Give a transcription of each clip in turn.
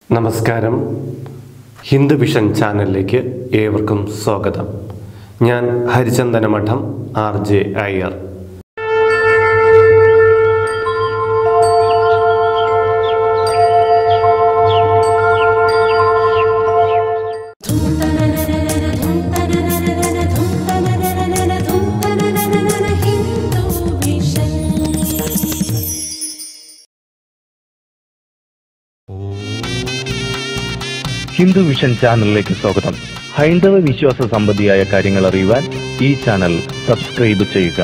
നമസ്കാരം ഹിന്ദു വിഷൻ ചാനലിലേക്ക് ഏവർക്കും സ്വാഗതം ഞാൻ ഹരിചന്ദന മഠം R J Iyer Hindu vision Hindu vision ചാനലിലേക്ക് സ്വാഗതം ഹൈന്ദവ വിശ്വാസ സംബന്ധിയായ കാര്യങ്ങൾ അറിയുവാൻ ഈ ചാനൽ സബ്സ്ക്രൈബ് ചെയ്യുക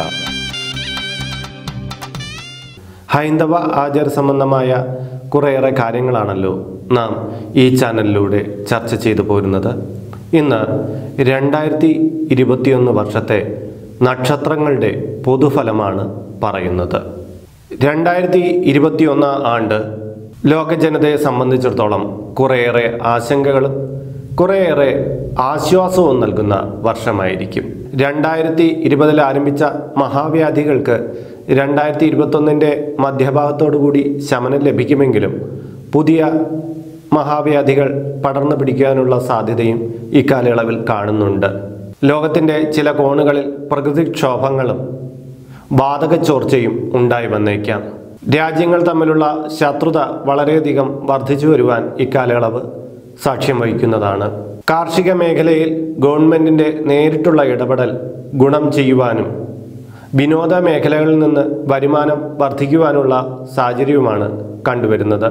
ഹൈന്ദവ ആചാര സംബന്ധമായ കുറേയേറെ കാര്യങ്ങളാണല്ലോ നാം ഈ ചാനലിലൂടെ ചർച്ച ചെയ്തു പോരുന്നത് ഇന്ന് രണ്ടായിരത്തി ഇരുപത്തിയൊന്ന് വർഷത്തെ നക്ഷത്രങ്ങളുടെ പൊതുഫലമാണ് പറയുന്നത് രണ്ടായിരത്തി ഇരുപത്തിയൊന്ന് ആണ്ട് ലോക ജനതയെ സംബന്ധിച്ചിടത്തോളം കുറേയേറെ ആശങ്കകളും കുറേയേറെ ആശ്വാസവും നൽകുന്ന വർഷമായിരിക്കും രണ്ടായിരത്തി ഇരുപതിൽ ആരംഭിച്ച മഹാവ്യാധികൾക്ക് രണ്ടായിരത്തി ഇരുപത്തൊന്നിൻ്റെ മധ്യഭാഗത്തോടുകൂടി ശമനം ലഭിക്കുമെങ്കിലും പുതിയ മഹാവ്യാധികൾ പടർന്നു പിടിക്കാനുള്ള സാധ്യതയും ഇക്കാലയളവിൽ കാണുന്നുണ്ട് ലോകത്തിൻ്റെ ചില കോണുകളിൽ പ്രകൃതിക്ഷോഭങ്ങളും വാതകച്ചോർച്ചയും ഉണ്ടായി വന്നേക്കാം രാജ്യങ്ങൾ തമ്മിലുള്ള ശത്രുത വളരെയധികം വർദ്ധിച്ചു വരുവാൻ ഇക്കാലയളവ് സാക്ഷ്യം വഹിക്കുന്നതാണ് കാർഷിക മേഖലയിൽ ഗവൺമെന്റിന്റെ നേരിട്ടുള്ള ഇടപെടൽ ഗുണം ചെയ്യുവാനും വിനോദ മേഖലകളിൽ നിന്ന് വരുമാനം വർദ്ധിക്കുവാനുള്ള സാഹചര്യവുമാണ് കണ്ടുവരുന്നത്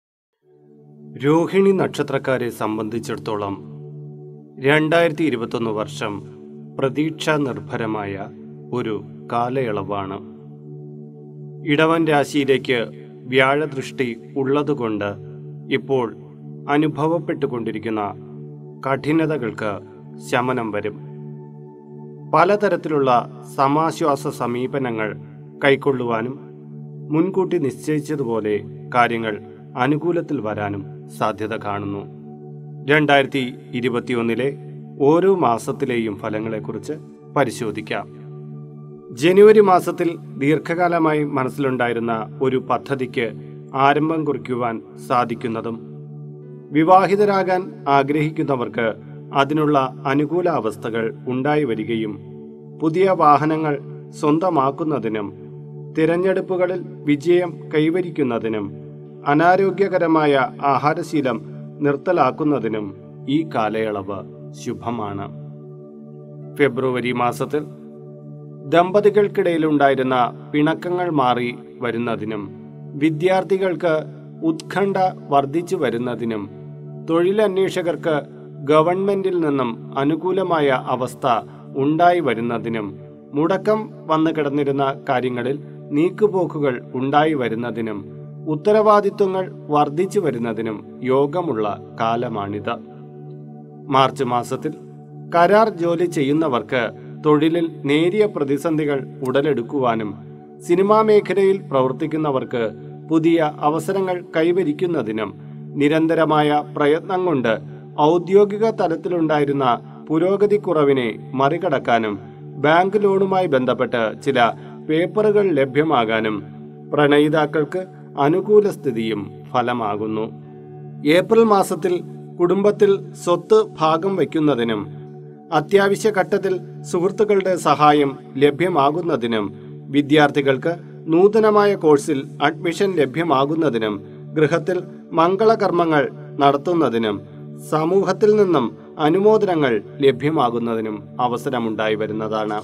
രോഹിണി നക്ഷത്രക്കാരെ സംബന്ധിച്ചിടത്തോളം രണ്ടായിരത്തി ഇരുപത്തൊന്ന് വർഷം പ്രതീക്ഷാ നിർഭരമായ ഒരു കാലയളവാണ് ഇടവൻ രാശിയിലേക്ക് വ്യാഴദൃഷ്ടി ഉള്ളതുകൊണ്ട് ഇപ്പോൾ അനുഭവപ്പെട്ടുകൊണ്ടിരിക്കുന്ന കഠിനതകൾക്ക് ശമനം വരും പലതരത്തിലുള്ള സമാശ്വാസ സമീപനങ്ങൾ കൈക്കൊള്ളുവാനും മുൻകൂട്ടി നിശ്ചയിച്ചതുപോലെ കാര്യങ്ങൾ അനുകൂലത്തിൽ വരാനും സാധ്യത കാണുന്നു രണ്ടായിരത്തി ഇരുപത്തിയൊന്നിലെ ഓരോ മാസത്തിലെയും ഫലങ്ങളെക്കുറിച്ച് പരിശോധിക്കാം ജനുവരി മാസത്തിൽ ദീർഘകാലമായി മനസ്സിലുണ്ടായിരുന്ന ഒരു പദ്ധതിക്ക് ആരംഭം കുറിക്കുവാൻ സാധിക്കുന്നതും വിവാഹിതരാകാൻ ആഗ്രഹിക്കുന്നവർക്ക് അതിനുള്ള അനുകൂല അവസ്ഥകൾ ഉണ്ടായി വരികയും പുതിയ വാഹനങ്ങൾ സ്വന്തമാക്കുന്നതിനും തിരഞ്ഞെടുപ്പുകളിൽ വിജയം കൈവരിക്കുന്നതിനും അനാരോഗ്യകരമായ ആഹാരശീലം നിർത്തലാക്കുന്നതിനും ഈ കാലയളവ് ശുഭമാണ് ഫെബ്രുവരി മാസത്തിൽ ദമ്പതികൾക്കിടയിലുണ്ടായിരുന്ന പിണക്കങ്ങൾ മാറി വരുന്നതിനും വിദ്യാർത്ഥികൾക്ക് ഉത്കണ്ഠ വർദ്ധിച്ചു വരുന്നതിനും തൊഴിലന്വേഷകർക്ക് ഗവൺമെന്റിൽ നിന്നും അനുകൂലമായ അവസ്ഥ ഉണ്ടായി വരുന്നതിനും മുടക്കം വന്നു കിടന്നിരുന്ന കാര്യങ്ങളിൽ നീക്കുപോക്കുകൾ ഉണ്ടായി വരുന്നതിനും ഉത്തരവാദിത്വങ്ങൾ വർദ്ധിച്ചു വരുന്നതിനും യോഗമുള്ള കാലമാണിത് മാർച്ച് മാസത്തിൽ കരാർ ജോലി ചെയ്യുന്നവർക്ക് തൊഴിലിൽ നേരിയ പ്രതിസന്ധികൾ ഉടലെടുക്കുവാനും സിനിമാ മേഖലയിൽ പ്രവർത്തിക്കുന്നവർക്ക് പുതിയ അവസരങ്ങൾ കൈവരിക്കുന്നതിനും നിരന്തരമായ പ്രയത്നം കൊണ്ട് ഔദ്യോഗിക തലത്തിലുണ്ടായിരുന്ന പുരോഗതി കുറവിനെ മറികടക്കാനും ബാങ്ക് ലോണുമായി ബന്ധപ്പെട്ട് ചില പേപ്പറുകൾ ലഭ്യമാകാനും പ്രണയിതാക്കൾക്ക് അനുകൂല സ്ഥിതിയും ഫലമാകുന്നു ഏപ്രിൽ മാസത്തിൽ കുടുംബത്തിൽ സ്വത്ത് ഭാഗം വയ്ക്കുന്നതിനും അത്യാവശ്യ ഘട്ടത്തിൽ സുഹൃത്തുക്കളുടെ സഹായം ലഭ്യമാകുന്നതിനും വിദ്യാർത്ഥികൾക്ക് നൂതനമായ കോഴ്സിൽ അഡ്മിഷൻ ലഭ്യമാകുന്നതിനും ഗൃഹത്തിൽ മംഗളകർമ്മങ്ങൾ നടത്തുന്നതിനും സമൂഹത്തിൽ നിന്നും അനുമോദനങ്ങൾ ലഭ്യമാകുന്നതിനും അവസരമുണ്ടായി വരുന്നതാണ്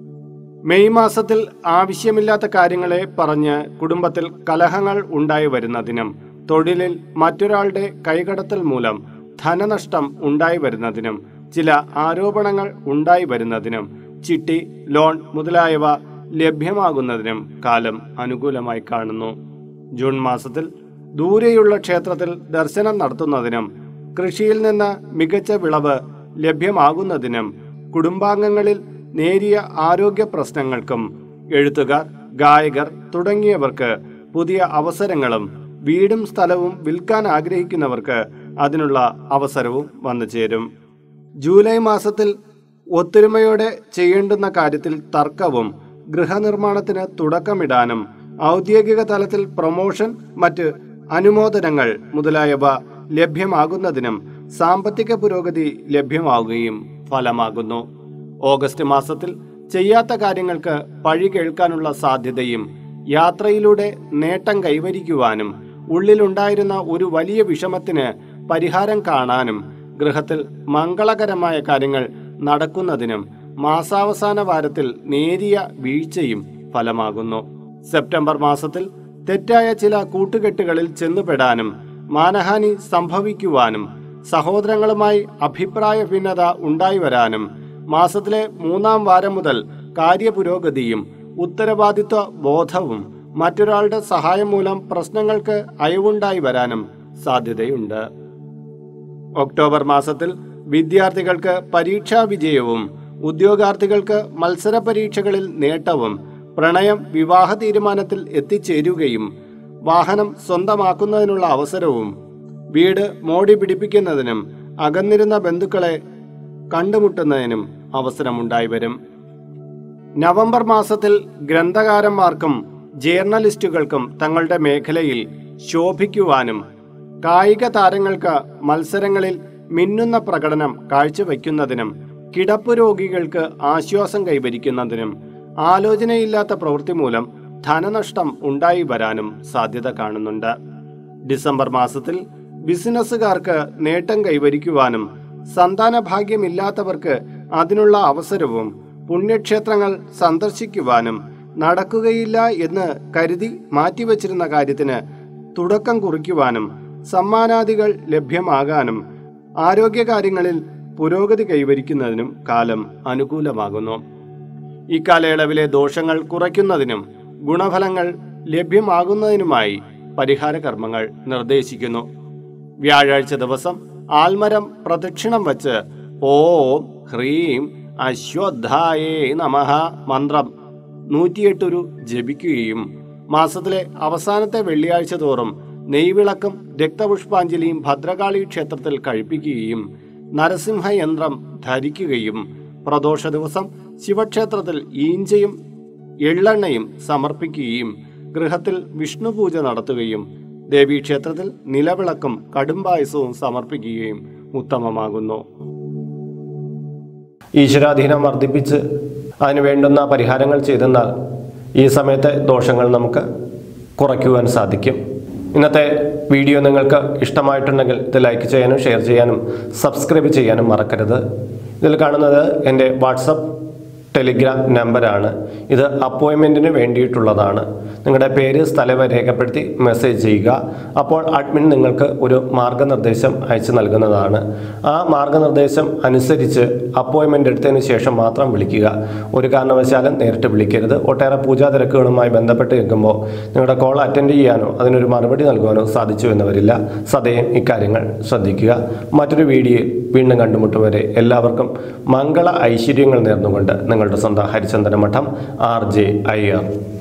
മെയ് മാസത്തിൽ ആവശ്യമില്ലാത്ത കാര്യങ്ങളെ പറഞ്ഞ് കുടുംബത്തിൽ കലഹങ്ങൾ ഉണ്ടായി വരുന്നതിനും തൊഴിലിൽ മറ്റൊരാളുടെ കൈകടത്തൽ മൂലം ധനനഷ്ടം ഉണ്ടായി വരുന്നതിനും ചില ആരോപണങ്ങൾ ഉണ്ടായി വരുന്നതിനും ചിട്ടി ലോൺ മുതലായവ ലഭ്യമാകുന്നതിനും കാലം അനുകൂലമായി കാണുന്നു ജൂൺ മാസത്തിൽ ദൂരെയുള്ള ക്ഷേത്രത്തിൽ ദർശനം നടത്തുന്നതിനും കൃഷിയിൽ നിന്ന് മികച്ച വിളവ് ലഭ്യമാകുന്നതിനും കുടുംബാംഗങ്ങളിൽ നേരിയ ആരോഗ്യ പ്രശ്നങ്ങൾക്കും എഴുത്തുകാർ ഗായകർ തുടങ്ങിയവർക്ക് പുതിയ അവസരങ്ങളും വീടും സ്ഥലവും വിൽക്കാൻ ആഗ്രഹിക്കുന്നവർക്ക് അതിനുള്ള അവസരവും വന്നു ചേരും ജൂലൈ മാസത്തിൽ ഒത്തൊരുമയോടെ ചെയ്യേണ്ടുന്ന കാര്യത്തിൽ തർക്കവും ഗൃഹനിർമ്മാണത്തിന് തുടക്കമിടാനും ഔദ്യോഗിക തലത്തിൽ പ്രൊമോഷൻ മറ്റ് അനുമോദനങ്ങൾ മുതലായവ ലഭ്യമാകുന്നതിനും സാമ്പത്തിക പുരോഗതി ലഭ്യമാവുകയും ഫലമാകുന്നു ഓഗസ്റ്റ് മാസത്തിൽ ചെയ്യാത്ത കാര്യങ്ങൾക്ക് പഴി കേൾക്കാനുള്ള സാധ്യതയും യാത്രയിലൂടെ നേട്ടം കൈവരിക്കുവാനും ഉള്ളിലുണ്ടായിരുന്ന ഒരു വലിയ വിഷമത്തിന് പരിഹാരം കാണാനും ഗൃഹത്തിൽ മംഗളകരമായ കാര്യങ്ങൾ നടക്കുന്നതിനും മാസാവസാന വാരത്തിൽ നേരിയ വീഴ്ചയും ഫലമാകുന്നു സെപ്റ്റംബർ മാസത്തിൽ തെറ്റായ ചില കൂട്ടുകെട്ടുകളിൽ ചെന്നുപെടാനും മാനഹാനി സംഭവിക്കുവാനും സഹോദരങ്ങളുമായി അഭിപ്രായ ഭിന്നത ഉണ്ടായി വരാനും മാസത്തിലെ മൂന്നാം വാരം മുതൽ കാര്യപുരോഗതിയും ഉത്തരവാദിത്വ ബോധവും മറ്റൊരാളുടെ സഹായം മൂലം പ്രശ്നങ്ങൾക്ക് അയവുണ്ടായി വരാനും സാധ്യതയുണ്ട് ഒക്ടോബർ മാസത്തിൽ വിദ്യാർത്ഥികൾക്ക് പരീക്ഷാ വിജയവും ഉദ്യോഗാർത്ഥികൾക്ക് മത്സര പരീക്ഷകളിൽ നേട്ടവും പ്രണയം വിവാഹ തീരുമാനത്തിൽ എത്തിച്ചേരുകയും വാഹനം സ്വന്തമാക്കുന്നതിനുള്ള അവസരവും വീട് മോടി പിടിപ്പിക്കുന്നതിനും അകന്നിരുന്ന ബന്ധുക്കളെ കണ്ടുമുട്ടുന്നതിനും അവസരമുണ്ടായി വരും നവംബർ മാസത്തിൽ ഗ്രന്ഥകാരന്മാർക്കും ജേർണലിസ്റ്റുകൾക്കും തങ്ങളുടെ മേഖലയിൽ ശോഭിക്കുവാനും കായിക താരങ്ങൾക്ക് മത്സരങ്ങളിൽ മിന്നുന്ന പ്രകടനം കാഴ്ചവെക്കുന്നതിനും കിടപ്പ് രോഗികൾക്ക് ആശ്വാസം കൈവരിക്കുന്നതിനും ആലോചനയില്ലാത്ത പ്രവൃത്തി മൂലം ധനനഷ്ടം ഉണ്ടായി വരാനും സാധ്യത കാണുന്നുണ്ട് ഡിസംബർ മാസത്തിൽ ബിസിനസ്സുകാർക്ക് നേട്ടം കൈവരിക്കുവാനും സന്താന ഭാഗ്യമില്ലാത്തവർക്ക് അതിനുള്ള അവസരവും പുണ്യക്ഷേത്രങ്ങൾ സന്ദർശിക്കുവാനും നടക്കുകയില്ല എന്ന് കരുതി മാറ്റിവച്ചിരുന്ന കാര്യത്തിന് തുടക്കം കുറിക്കുവാനും സമ്മാനാദികൾ ലഭ്യമാകാനും ആരോഗ്യകാര്യങ്ങളിൽ പുരോഗതി കൈവരിക്കുന്നതിനും കാലം അനുകൂലമാകുന്നു ഇക്കാലയളവിലെ ദോഷങ്ങൾ കുറയ്ക്കുന്നതിനും ഗുണഫലങ്ങൾ ലഭ്യമാകുന്നതിനുമായി പരിഹാര കർമ്മങ്ങൾ നിർദ്ദേശിക്കുന്നു വ്യാഴാഴ്ച ദിവസം ആൽമരം പ്രദക്ഷിണം വച്ച് ഓം ഹ്രീം അശ്വത്ഥായേ നമഃ മന്ത്രം നൂറ്റിയെട്ടൊരു ജപിക്കുകയും മാസത്തിലെ അവസാനത്തെ വെള്ളിയാഴ്ച തോറും നെയ്വിളക്കും രക്തപുഷ്പാഞ്ജലിയും ഭദ്രകാളി ക്ഷേത്രത്തിൽ കഴിപ്പിക്കുകയും നരസിംഹ യന്ത്രം ധരിക്കുകയും പ്രദോഷ ദിവസം ശിവക്ഷേത്രത്തിൽ ഈഞ്ചയും എള്ളെണ്ണയും സമർപ്പിക്കുകയും ഗൃഹത്തിൽ വിഷ്ണു പൂജ നടത്തുകയും ദേവീക്ഷേത്രത്തിൽ നിലവിളക്കും കടുംപായസവും സമർപ്പിക്കുകയും ഉത്തമമാകുന്നു ഈശ്വരാധീനം വർദ്ധിപ്പിച്ച് അതിന് വേണ്ടുന്ന പരിഹാരങ്ങൾ ചെയ്തെന്നാൽ ഈ സമയത്തെ ദോഷങ്ങൾ നമുക്ക് കുറയ്ക്കുവാൻ സാധിക്കും ഇന്നത്തെ വീഡിയോ നിങ്ങൾക്ക് ഇഷ്ടമായിട്ടുണ്ടെങ്കിൽ ഇത് ലൈക്ക് ചെയ്യാനും ഷെയർ ചെയ്യാനും സബ്സ്ക്രൈബ് ചെയ്യാനും മറക്കരുത് ഇതിൽ കാണുന്നത് എൻ്റെ വാട്സപ്പ് ടെലിഗ്രാം നമ്പറാണ് ഇത് അപ്പോയിൻമെൻറ്റിന് വേണ്ടിയിട്ടുള്ളതാണ് നിങ്ങളുടെ പേര് സ്ഥലം രേഖപ്പെടുത്തി മെസ്സേജ് ചെയ്യുക അപ്പോൾ അഡ്മിൻ നിങ്ങൾക്ക് ഒരു മാർഗനിർദ്ദേശം അയച്ചു നൽകുന്നതാണ് ആ മാർഗനിർദ്ദേശം അനുസരിച്ച് അപ്പോയിൻമെൻ്റ് എടുത്തതിന് ശേഷം മാത്രം വിളിക്കുക ഒരു കാരണവശാലും നേരിട്ട് വിളിക്കരുത് ഒട്ടേറെ പൂജാ തിരക്കുകളുമായി ബന്ധപ്പെട്ട് നിൽക്കുമ്പോൾ നിങ്ങളുടെ കോൾ അറ്റൻഡ് ചെയ്യാനോ അതിനൊരു മറുപടി നൽകുവാനോ സാധിച്ചു എന്ന് വരില്ല സദയം ഇക്കാര്യങ്ങൾ ശ്രദ്ധിക്കുക മറ്റൊരു വീഡിയോയിൽ വീണ്ടും കണ്ടുമുട്ടും വരെ എല്ലാവർക്കും മംഗള ഐശ്വര്യങ്ങൾ നേർന്നുകൊണ്ട് നിങ്ങളുടെ സ്വന്തം ഹരിചന്ദന മഠം ആർ ജെ അയ്യർ